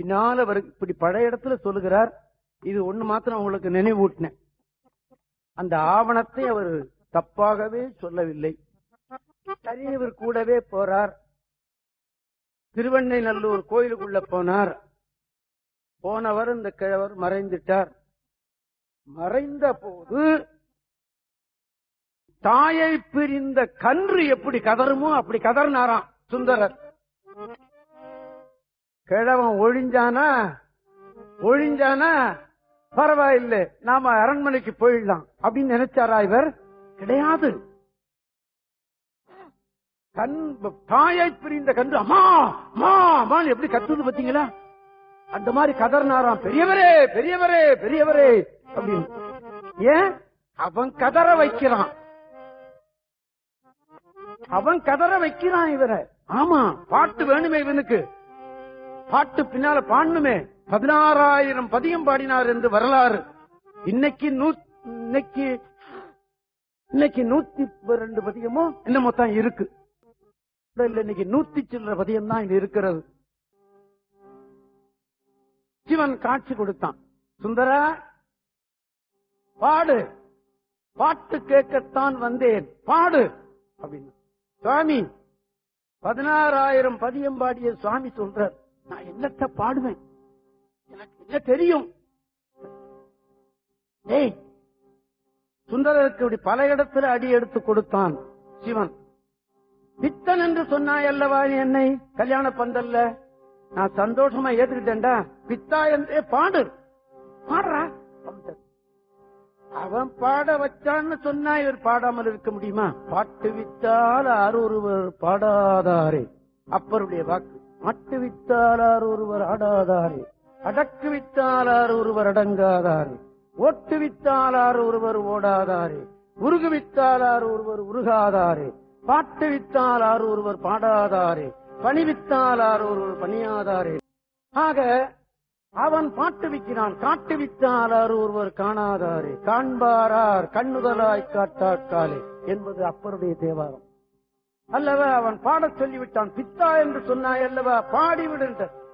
பின்னால அவர் இப்படி பழைய இடத்துல சொல்லுகிறார் இது ஒண்ணு மாத்திரம் உங்களுக்கு நினைவூட்டினேன் அந்த ஆவணத்தை அவர் தப்பாகவே சொல்லவில்லை சரி இவர் கூடவே போறார் திருவண்ணைநல்லூர் கோயிலுக்குள்ள போனார் போனவர் இந்த கிழவர் மறைந்துட்டார் மறைந்த போது தாயை பிரிந்த கன்று எப்படி கதறுமோ அப்படி கதறினாராம் சுந்தரர் கிழவன் ஒழிஞ்சானா ஒழிஞ்சானா பரவாயில்லை நாம அரண்மனைக்கு போயிடலாம் அப்படின்னு நினைச்சாரா இவர் கிடையாது கண் தாயை பிரிந்த கன்று அம்மா அம்மா அம்மான்னு எப்படி கத்துது பாத்தீங்களா அந்த மாதிரி கதறினாராம் பெரியவரே பெரியவரே பெரியவரே அப்படின்னு ஏன் அவன் கதற வைக்கிறான் அவன் கதற வைக்கிறான் இவரை ஆமா பாட்டு வேணுமே இவனுக்கு பாட்டு பின்னால பாடணுமே பதினாறாயிரம் பதியம் பாடினார் என்று வரலாறு இன்னைக்கு நூ இன்னைக்கு இன்னைக்கு நூத்தி ரெண்டு பதியமோ என்னமோ தான் இருக்கு இல்ல இன்னைக்கு நூத்தி சில்லற பதியம் தான் இது இருக்கிறது சிவன் காட்சி கொடுத்தான் சுந்தரா பாடு பாட்டு கேட்கத்தான் வந்தேன் பாடு அப்படின்னு சுவாமி பதினாறாயிரம் பதியம் பாடிய சுவாமி சொல்றார் நான் என்னத்த பாடுவேன் எனக்கு என்ன தெரியும் ஏய் சுந்தரருக்கு இப்படி பல இடத்துல அடி எடுத்து கொடுத்தான் சிவன் பித்தன் என்று சொன்னாய் அல்லவா நீ என்னை கல்யாண பந்தல்ல நான் சந்தோஷமா ஏத்துக்கிட்டேன்டா பித்தா என்றே பாடு பாடுறா அப்படின்ட்டார். அவன் பாட வச்சான்னு சொன்னா இவர் பாடாமல் இருக்க முடியுமா பாட்டு வித்தால் ஆர் ஒருவர் பாடாதாரே அப்பருடைய வாக்கு மட்டு வித்தால் ஆர் ஒருவர் ஆடாதாரே அடக்கு வித்தால் ஆர் ஒருவர் அடங்காதாரே ஓட்டு வித்தால் ஆர் ஒருவர் ஓடாதாரே உருகு வித்தால் ஆர் ஒருவர் உருகாதாரே பாட்டு வித்தால் ஆர் ஒருவர் பாடாதாரே பணி வித்தால் ஆர் ஒருவர் பணியாதாரே ஆக அவன் பாட்டு விற்கிறான் காட்டு வித்தாளர் ஒருவர் காணாதாரே காண்பாரார் கண்ணுதலாய் காட்டாக்காலே என்பது அப்பருடைய தேவாரம் அல்லவா அவன் பாடச் சொல்லிவிட்டான் பித்தா என்று சொன்னாய் அல்லவா பாடிவிடுன்ற